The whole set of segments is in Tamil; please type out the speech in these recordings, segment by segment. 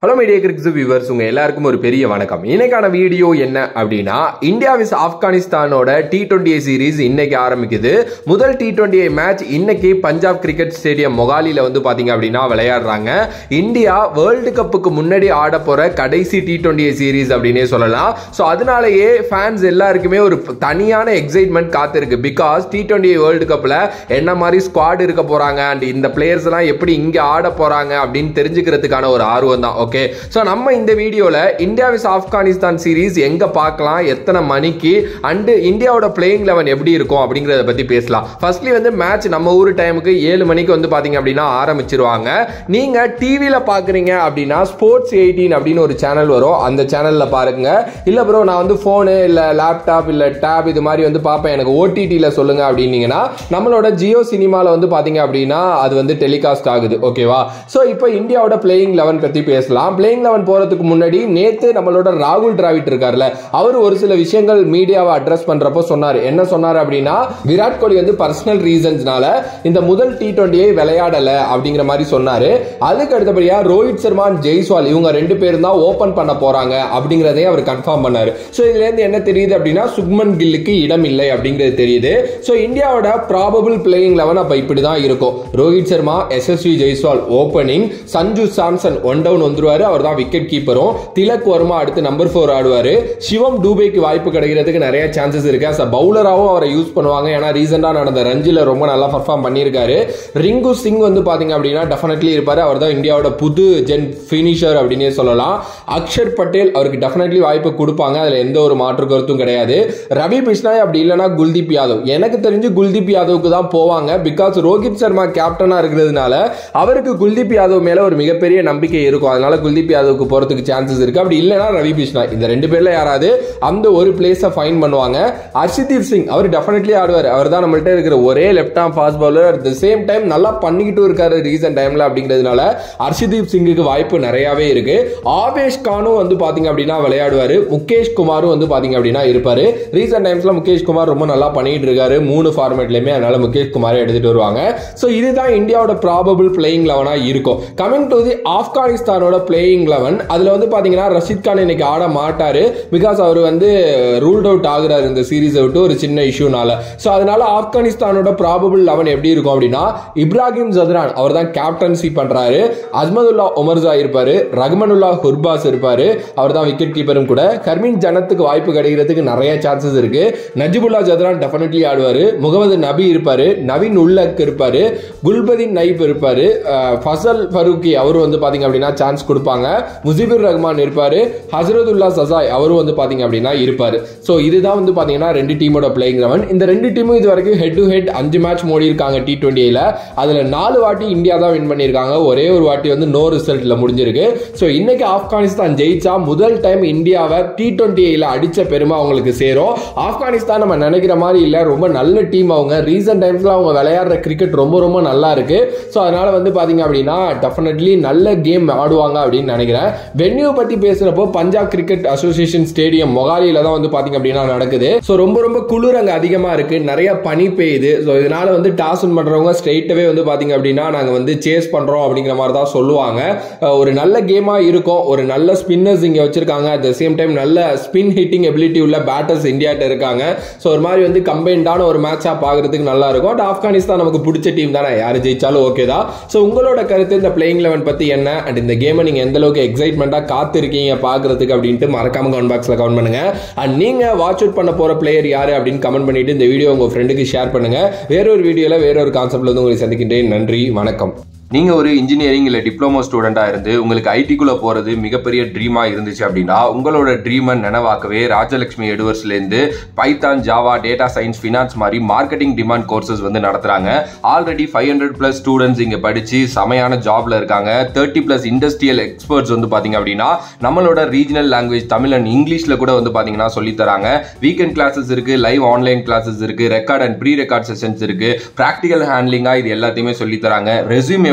ஹலோ மீடியா கிரிக்ஸ் வியூவர்ஸ் உங்க எல்லாருக்கும் ஒரு பெரிய வணக்கம் இன்னைக்கான வீடியோ என்ன அப்படின்னா இந்தியா விஸ் ஆப்கானிஸ்தானோட டி டுவெண்ட்டி சீரீஸ் இன்னைக்கு ஆரம்பிக்குது முதல் டி டுவெண்ட்டி மேட்ச் இன்னைக்கு பஞ்சாப் கிரிக்கெட் ஸ்டேடியம் மொகாலில வந்து பாத்தீங்க அப்படின்னா விளையாடுறாங்க இந்தியா வேர்ல்டு கப்புக்கு முன்னாடி ஆட போற கடைசி டி டுவெண்ட்டி சீரீஸ் அப்படின்னே சொல்லலாம் ஸோ அதனாலேயே ஃபேன்ஸ் எல்லாருக்குமே ஒரு தனியான எக்ஸைட்மெண்ட் காத்திருக்கு பிகாஸ் டி டுவெண்ட்டி வேர்ல்டு கப்ல என்ன மாதிரி ஸ்குவாட் இருக்க போறாங்க அண்ட் இந்த பிளேயர்ஸ் எல்லாம் எப்படி இங்க ஆட போறாங்க அப்படின்னு தெரிஞ்சுக்கிறதுக்கான ஒரு ஆர்வம் தான் ஓகே ஸோ நம்ம இந்த வீடியோவில் இந்தியா விஸ் ஆப்கானிஸ்தான் சீரீஸ் எங்கே பார்க்கலாம் எத்தனை மணிக்கு அண்டு இந்தியாவோட பிளேயிங் லெவன் எப்படி இருக்கும் அப்படிங்கிறத பற்றி பேசலாம் ஃபர்ஸ்ட்லி வந்து மேட்ச் நம்ம ஊர் டைமுக்கு ஏழு மணிக்கு வந்து பார்த்தீங்க அப்படின்னா ஆரம்பிச்சிருவாங்க நீங்கள் டிவியில் பார்க்குறீங்க அப்படின்னா ஸ்போர்ட்ஸ் எயிட்டீன் அப்படின்னு ஒரு சேனல் வரும் அந்த சேனலில் பாருங்க இல்லை ப்ரோ நான் வந்து ஃபோனு இல்லை லேப்டாப் இல்லை டேப் இது மாதிரி வந்து பார்ப்பேன் எனக்கு ஓடிடியில் சொல்லுங்க அப்படின்னீங்கன்னா நம்மளோட ஜியோ சினிமாவில் வந்து பார்த்தீங்க அப்படின்னா அது வந்து டெலிகாஸ்ட் ஆகுது ஓகேவா ஸோ இப்போ இந்தியாவோட பிளேயிங் லெவன் பற்றி பேசலாம் பிளேயிங் லெவன் போகிறதுக்கு முன்னாடி நேற்று நம்மளோட ராகுல் டிராவிட் இருக்கார்ல அவர் ஒரு சில விஷயங்கள் மீடியாவை அட்ரஸ் பண்ணுறப்போ சொன்னார் என்ன சொன்னார் அப்படின்னா விராட் கோலி வந்து பர்சனல் ரீசன்ஸ்னால இந்த முதல் டி டுவெண்ட்டியை விளையாடலை அப்படிங்கிற மாதிரி சொன்னார் அதுக்கு அடுத்தபடியாக ரோஹித் சர்மா ஜெய்ஸ்வால் இவங்க ரெண்டு பேரும் தான் ஓப்பன் பண்ண போகிறாங்க அப்படிங்கிறதையும் அவர் கன்ஃபார்ம் பண்ணார் ஸோ இதுலேருந்து என்ன தெரியுது அப்படின்னா சுக்மன் கில்லுக்கு இடம் இல்லை அப்படிங்கிறது தெரியுது ஸோ இந்தியாவோட ப்ராபபிள் பிளேயிங் லெவன் அப்போ இப்படி தான் இருக்கும் Rohit Sharma Yashasvi Jaiswal opening Sanju Samson one down வந்துருவாரு அவர் தான் விக்கெட் கீப்பரும் திலக் வர்மா அடுத்து நம்பர் ஃபோர் ஆடுவாரு சிவம் டூபேக்கு வாய்ப்பு கிடைக்கிறதுக்கு நிறைய சான்சஸ் இருக்கு அஸ் பவுலராகவும் அவரை யூஸ் பண்ணுவாங்க ஏன்னா ரீசெண்டாக நடந்த ரஞ்சில ரொம்ப நல்லா பர்ஃபார்ம் பண்ணியிருக்காரு ரிங்கு சிங் வந்து பாத்தீங்க அப்படின்னா டெஃபினெட்லி இருப்பாரு அவர் தான் இந்தியாவோட புது ஜென் ஃபினிஷர் அப்படின்னே சொல்லலாம் அக்ஷர் பட்டேல் அவருக்கு டெஃபினெட்லி வாய்ப்பு கொடுப்பாங்க அதுல எந்த ஒரு மாற்று கருத்தும் கிடையாது ரவி பிஷ்னாய் அப்படி இல்லைன்னா குல்தீப் யாதவ் எனக்கு தெரிஞ்சு குல்தீப் யாதவுக்கு தான் போவாங்க பிகாஸ் ரோஹித் சர்மா கேப்டனா இருக்கிறதுனால அவருக்கு குல்தீப் யாதவ் மேல ஒரு மிகப்பெரிய நம்பிக்கை இருக்கும் அதனால குல்தீப் யாதவுக்கு போறதுக்கு சான்சஸ் இருக்கு அப்படி இல்லைன்னா ரவி பிஷ்னாய் இந்த ரெண்டு பேர்ல யாராவது அந்த ஒரு பிளேஸை ஃபைன் பண்ணுவாங்க ஹர்ஷதீப் சிங் அவர் டெஃபினெட்லி ஆடுவார் அவர் தான் நம்மள்ட்ட இருக்கிற ஒரே left arm fast bowler at the same time நல்லா பண்ணிக்கிட்டு இருக்காரு ரீசன்ட் டைம்ல அப்படிங்கிறதுனால ஹர்ஷதீப் சிங்குக்கு வாய்ப்பு நிறையவே இருக்கு ஆவேஷ் கானும் வந்து பாத்தீங்க அப்படின்னா விளையாடுவாரு முகேஷ் குமாரும் வந்து பாத்தீங்க அப்படின்னா இருப்பாரு ரீசெண்ட் டைம்ஸ்ல முகேஷ் குமார் ரொம்ப நல்லா பண்ணிட்டு இருக்காரு மூணு ஃபார்மேட்லயுமே அதனால முகேஷ் குமாரை எடுத்துட்டு வருவாங்க ஸோ இதுதான் இந்தியாவோட ப்ராபபிள் பிளேயிங் லெவனா இருக்கும் கமிங் டு தி ஆப்கானிஸ்தானோட பிளேயிங் லெவன் அதுல வந்து பாத்தீங்கன்னா ரஷித் கான் இன்னைக்கு ஆட மாட்டாரு பிகாஸ் அவர் வந்து ரூல்ட் அவுட் ஆகுறாரு இந்த சீரீஸை விட்டு ஒரு சின்ன இஷ்யூனால ஸோ அதனால ஆப்கானிஸ்தானோட ப்ராபபிள் லெவன் எப்படி இருக்கும் அப்படின்னா இப்ராஹிம் ஜத்ரான் அவர் தான் கேப்டன்சி பண்றாரு அஸ்மதுல்லா ஒமர்ஜா இருப்பாரு ரஹ்மனுல்லா ஹுர்பாஸ் இருப்பாரு அவர் தான் விக்கெட் கீப்பரும் கூட கர்மின் ஜனத்துக்கு வாய்ப்பு கிடைக்கிறதுக்கு நிறைய சான்சஸ் இருக்கு நஜிபுல்லா ஜத்ரான் டெஃபினெட்லி ஆடுவாரு முகமது நபி இருப்பாரு நவீன் உல்லக் இருப்பாரு குல்பதீன் நைப் இருப்பாரு அஹ், ஃபசல் ஃபரூக்கி அவரும் வந்து பாத்தீங்க அப்படின்னா சான்ஸ் கொடுப்பாங்க முஜிபுர் ரஹ்மான் இருப்பாரு ஹசரதுல்லா சசாய் அவரும் வந்து பாத்தீங்க அப்படின்னா இருப்பாரு ஸோ இதுதான் வந்து பாத்தீங்கன்னா ரெண்டு டீமோட பிளேயிங் லெவன் இந்த ரெண்டு டீமும் இது வரைக்கும் ஹெட் டு ஹெட் அஞ்சு மேட்ச் மோடி இருக்காங்க டி டுவெண்ட்டியில் அதுல நாலு வாட்டி இந்தியா தான் வின் பண்ணியிருக்காங்க ஒரே ஒரு வாட்டி வந்து நோ ரிசல்ட்ல முடிஞ்சிருக்கு ஸோ இன்னைக்கு ஆப்கானிஸ்தான் ஜெயிச்சா முதல் டைம் இந்தியாவை டி டுவெண்ட்டியில் அடிச்ச பெருமை அவங்களுக்கு சேரும் ஆப்கானிஸ்தான் நம்ம நினைக்கிற மாதிரி இல்லை ரொம்ப நல்ல டீம் அவங்க ரீசெண்ட் டைம்ஸ்ல அவங்க விளையாடுற கிரிக்கெட் ரொம்ப ரொம்ப நல்லா இருக்கு ஸோ அதனால வந்து பாத்தீங்க அப்படின்னா டெஃபினெட்லி நல்ல கேம் ஆடுவாங்க அப்படின்னு நினைக்கிறேன் வென்யூ பத்தி பேசுறப்போ பஞ்சாப் கிரிக்கெட் அசோசியேஷன் ஸ்டேடியம் மொகாலியில தான் வந்து பாத்தீங்க அப்படின்னா நடக்குது ஸோ ரொம்ப ரொம்ப குளிர் அங்க அதிகமா இருக்கு நிறைய பனி பெய்யுது ஸோ இதனால வந்து டாஸ் பண்றவங்க ஸ்ட்ரெயிட்டவே வந்து பாத்தீங்க அப்படின்னா நாங்க வந்து சேஸ் பண்றோம் அப்படிங்கிற மாதிரி தான் சொல்லுவாங்க அஹ் ஒரு நல்ல கேமா இருக்கும் ஒரு நல்ல ஸ்பின்னர்ஸ் இங்க வச்சிருக்காங்க அட் த சேம் டைம் நல்ல ஸ்பின் ஹிட்டிங் எபிலிட்டி உள்ள பேட்டர்ஸ் இந்தியாட்ட இருக்காங்க ஸோ ஒரு மாதிரி வந்து கம்பைன்டான ஒரு மேட்சா பாக்குறதுக்கு நல்லா இருக்கும் அண்ட் ஆப்கானிஸ்தான் நமக்கு பிடிச்ச டீம் தானே யாரு ஜெயிச்சாலும் ஓகே தான் ஸோ உங்களோட கருத்து இந்த பிளேயிங் லெவன் பத்தி என்ன அண்ட் இந்த கேமை நீங்க எந்த அளவுக்கு எக்ஸைட்மெண்டா காத்திருக்கீங்க பாக்குறதுக்கு அப்படின்ட்டு மறக்காம கமெண்ட் பாக்ஸ்ல கமெண்ட் பண்ணுங்க அண்ட் நீங்க வாட்ச் அவுட் பண்ண போற பிளேயர் யாரு அப்படின்னு கமெண்ட் பண்ணிட்டு இந்த வீடியோ உங்க ஃப்ரெண்டுக்கு ஷேர் பண்ணுங்க வேறொரு வீடியோல வேறொரு கான்செப்ட்ல வந்து உங்களை சந்திக்கின்றேன் நன்றி வணக்கம் நீங்க ஒரு இன்ஜினியரிங் இல்ல டிப்ளமோ ஸ்டூடெண்டா இருந்து உங்களுக்கு ஐடிக்குள்ள போறது மிகப்பெரிய ட்ரீமா இருந்துச்சு அப்படின்னா உங்களோட ட்ரீமை நினைவாக்கவே ராஜலட்சுமி எடுவர்ஸ்ல இருந்து Python Java data science finance மாதிரி மார்க்கெட்டிங் டிமாண்ட் கோர்சஸ் வந்து நடத்துறாங்க already five hundred plus students இங்க படிச்சு செமையான ஜாப்ல இருக்காங்க தேர்ட்டி பிளஸ் இண்டஸ்ட்ரியல் எக்ஸ்பர்ட்ஸ் வந்து பாத்தீங்க அப்படின்னா நம்மளோட ரீஜனல் லாங்குவேஜ் தமிழ் அண்ட் இங்கிலீஷ்ல கூட வந்து பாத்தீங்கன்னா சொல்லி தராங்க வீக்கெண்ட் கிளாஸஸ் இருக்கு லைவ் ஆன்லைன் கிளாஸஸ் இருக்கு record and pre record sessions இருக்கு ப்ராக்டிகல் ஹேண்ட்லிங்கா இது எல்லாத்தையுமே சொல்லி தராங்க ரெஸ்யூம் எப்படி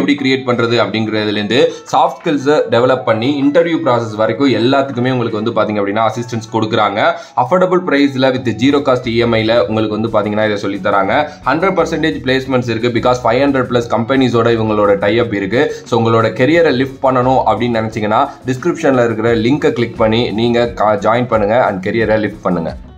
எப்படி கிரியேட் பண்ணுறது அப்படிங்கிறதுலேருந்து சாஃப்ட் ஸ்கில்ஸை டெவலப் பண்ணி இன்டர்வியூ ப்ராசஸ் வரைக்கும் எல்லாத்துக்குமே உங்களுக்கு வந்து பார்த்தீங்க அப்படின்னா அசிஸ்டன்ஸ் கொடுக்குறாங்க அஃபோர்டபுள் ப்ரைஸில் வித் ஜீரோ காஸ்ட் இஎம்ஐயில் உங்களுக்கு வந்து பார்த்தீங்கன்னா இதை சொல்லி தராங்க ஹண்ட்ரட் பர்சன்டேஜ் பிளேஸ்மெண்ட்ஸ் இருக்குது பிகாஸ் ஃபைவ் ஹண்ட்ரட் ப்ளஸ் கம்பெனிஸோட இவங்களோட டைப் இருக்குது ஸோ உங்களோட கெரியரை லிஃப்ட் பண்ணணும் அப்படின்னு நினச்சிங்கன்னா டிஸ்கிரிப்ஷனில் இருக்கிற லிங்கை கிளிக் பண்ணி நீங்கள் ஜாயின் பண்ணுங்கள் அண்ட் கெரியரை லிஃப்ட் பண்ணுங்கள்